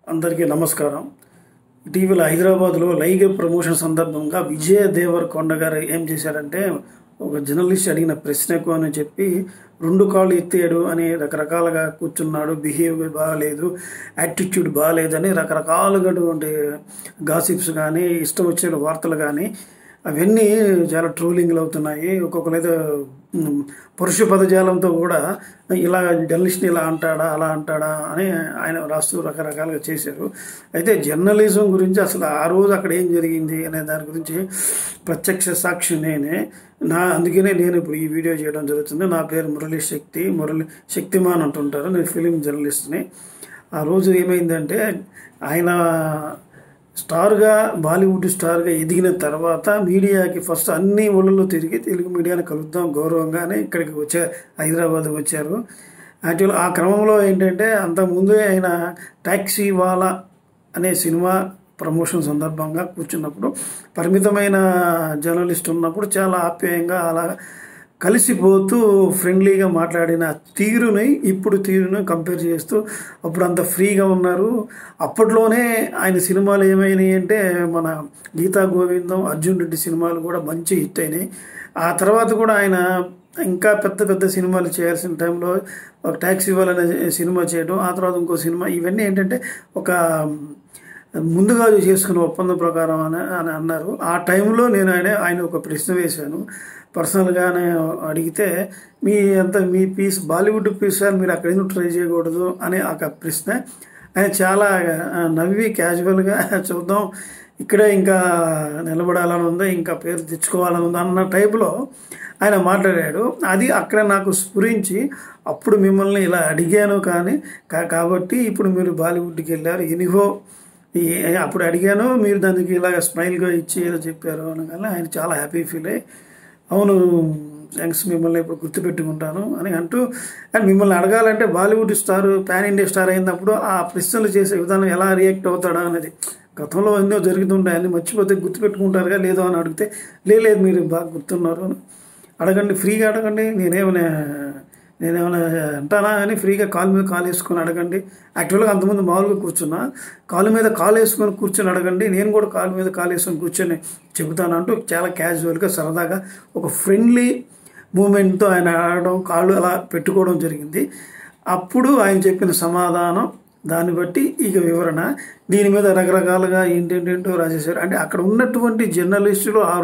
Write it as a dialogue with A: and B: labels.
A: అందరికీ నమస్కారం ఇటీవల హైదరాబాద్లో లైగ ప్రమోషన్ సందర్భంగా విజయ దేవరకొండ గారు ఏం చేశారంటే ఒక జర్నలిస్ట్ అడిగిన ప్రశ్నకు అని చెప్పి రెండు కాళ్ళు ఎత్తాడు అని రకరకాలుగా కూర్చున్నాడు బిహేవ్ బాగాలేదు యాటిట్యూడ్ బాగాలేదు అని రకరకాలుగా గాసిప్స్ కానీ ఇష్టం వచ్చిన వార్తలు కానీ అవన్నీ చాలా ట్రోలింగ్లు అవుతున్నాయి ఒక్కొక్కరు అయితే ఉమ్, పురుష పదజాలంతో కూడా ఇలా జర్నలిస్ట్ని ఇలా అంటాడా అలా అంటాడా అని ఆయన రాస్తూ రకరకాలుగా చేశారు అయితే జర్నలిజం గురించి అసలు ఆ రోజు అక్కడ ఏం జరిగింది అనే దాని గురించి ప్రత్యక్ష సాక్షి నేనే నా అందుకనే నేను ఇప్పుడు ఈ వీడియో చేయడం జరుగుతుంది నా పేరు మురళీ శక్తి మురళి శక్తిమాన్ అంటుంటారు నేను ఫిలిం జర్నలిస్ట్ని ఆ రోజు ఏమైందంటే ఆయన స్టార్గా బాలీవుడ్ స్టార్గా ఎదిగిన తర్వాత మీడియాకి ఫస్ట్ అన్ని ఊళ్ళలో తిరిగి తెలుగు మీడియాని కలుద్దాం గౌరవంగానే ఇక్కడికి వచ్చే హైదరాబాద్ వచ్చారు యాక్చువల్ ఆ క్రమంలో ఏంటంటే అంతకుముందే ఆయన ట్యాక్సీ వాలా అనే సినిమా ప్రమోషన్ సందర్భంగా కూర్చున్నప్పుడు పరిమితమైన జర్నలిస్ట్ ఉన్నప్పుడు చాలా ఆప్యాయంగా అలా కలిసిపోతూ ఫ్రెండ్లీగా మాట్లాడిన తీరుని ఇప్పుడు తీరుని కంపేర్ చేస్తూ అప్పుడు అంత ఫ్రీగా ఉన్నారు అప్పట్లోనే ఆయన సినిమాలు ఏమైనాయి అంటే మన గీతా గోవిందం అర్జున్ రెడ్డి సినిమాలు కూడా మంచి హిట్ అయినాయి ఆ తర్వాత కూడా ఆయన ఇంకా పెద్ద పెద్ద సినిమాలు చేయాల్సిన టైంలో ఒక ట్యాక్సీ వాళ్ళనే సినిమా చేయడం ఆ తర్వాత ఇంకో సినిమా ఇవన్నీ ఏంటంటే ఒక ముందుగా చేసుకున్న ఒప్పందం ప్రకారం అని అని అన్నారు ఆ టైంలో నేను ఆయన ఆయన ఒక ప్రశ్న వేశాను పర్సనల్గానే అడిగితే మీ అంత మీ పీస్ బాలీవుడ్ పీస్ సార్ మీరు అక్కడ ఎందుకు ట్రై చేయకూడదు అనే ఒక ప్రశ్న ఆయన చాలా ఆ, నవ్వి క్యాజువల్గా చూద్దాం ఇక్కడే ఇంకా నిలబడాలని ఉందా ఇంకా పేరు తెచ్చుకోవాలని ఉందా అన్న టైప్లో ఆయన మాట్లాడాడు అది అక్కడ నాకు స్ఫురించి అప్పుడు మిమ్మల్ని ఇలా అడిగాను కానీ కా- కాబట్టి ఇప్పుడు మీరు బాలీవుడ్కి వెళ్ళారు ఎనిహో ఈ- అప్పుడు అడిగాను మీరు దానికి ఇలాగ స్మైల్గా ఇచ్చి ఏదో చెప్పారు అనగానే ఆయన చాలా హ్యాపీ ఫీల్ అయ్యి అవును థ్యాంక్స్ మిమ్మల్ని ఇప్పుడు గుర్తుపెట్టుకుంటాను అని అంటూ అండ్ మిమ్మల్ని అడగాలంటే Bollywood star pan India star అయినప్పుడు ఆ ప్రశ్నలు చేసే విధానం ఎలా రియాక్ట్ అవుతాడా అనేది గతంలో ఎన్నో జరుగుతుంటాయి అన్ని మర్చిపోతే గుర్తుపెట్టుకుంటారుగా లేదో అని అడిగితే "లే, లేదు మీరు బాగా గుర్తున్నారు అని అడగండి ఫ్రీగా అడగండి నేనేమైనా నేనేమైనా అంటానా అని ఫ్రీగా కాలు మీద కాలు వేసుకొని అడగండి యాక్చువల్గా అంతమంది మామూలుగా కూర్చున్నా కాలు మీద కాలు వేసుకొని కూర్చొని అడగండి నేను కూడా కాలు మీద కాలు వేసుకొని కూర్చొని చెబుతాను అంటూ చాలా క్యాజువల్గా సరదాగా ఒక ఫ్రెండ్లీ మూమెంట్తో ఆయన ఆడడం కాళ్ళు అలా పెట్టుకోవడం జరిగింది అప్పుడు ఆయన చెప్పిన సమాధానం దాన్ని బట్టి ఇక వివరణ దీని మీద రకరకాలుగా ఏంటేంటో రాసేశారు అంటే అక్కడ ఉన్నటువంటి జర్నలిస్టులు ఆ